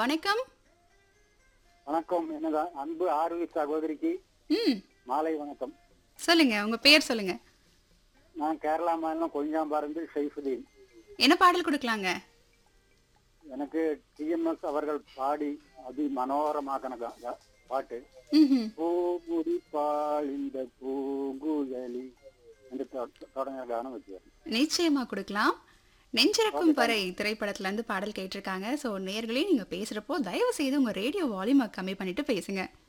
வணக்கம் வணக்கம் எனது அன்பு ஆர்வி சகோதரிக்கு ம் மாலை வணக்கம் சொல்லுங்க உங்க பேர் சொல்லுங்க நான் கேரளா மாநிலம் கொஞ்சாம்பாருந்து ஷைஃபுதீன் என்ன பாடல் கொடுக்கலாங்க எனக்கு டிஎம்எஸ் அவர்கள் பாடி அதி மனோகரமாக்கின கா- கா- பாட்டு ம்ஹும். பூமுடி பால் இந்த பூங்குழலி என்று தொ- தொடங்கிய கானம் வச்சுக்கிறேன் நிச்சயமா கொடுக்கலாம் நெஞ்சிறக்கும் பறை திரைப்படத்துல இருந்து பாடல் கேட்டிருக்காங்க ஸோ நேர்களே நீங்க பேசுறப்போ தயவு செய்து உங்க ரேடியோ வால்யூமை கம்மி பண்ணிட்டு பேசுங்க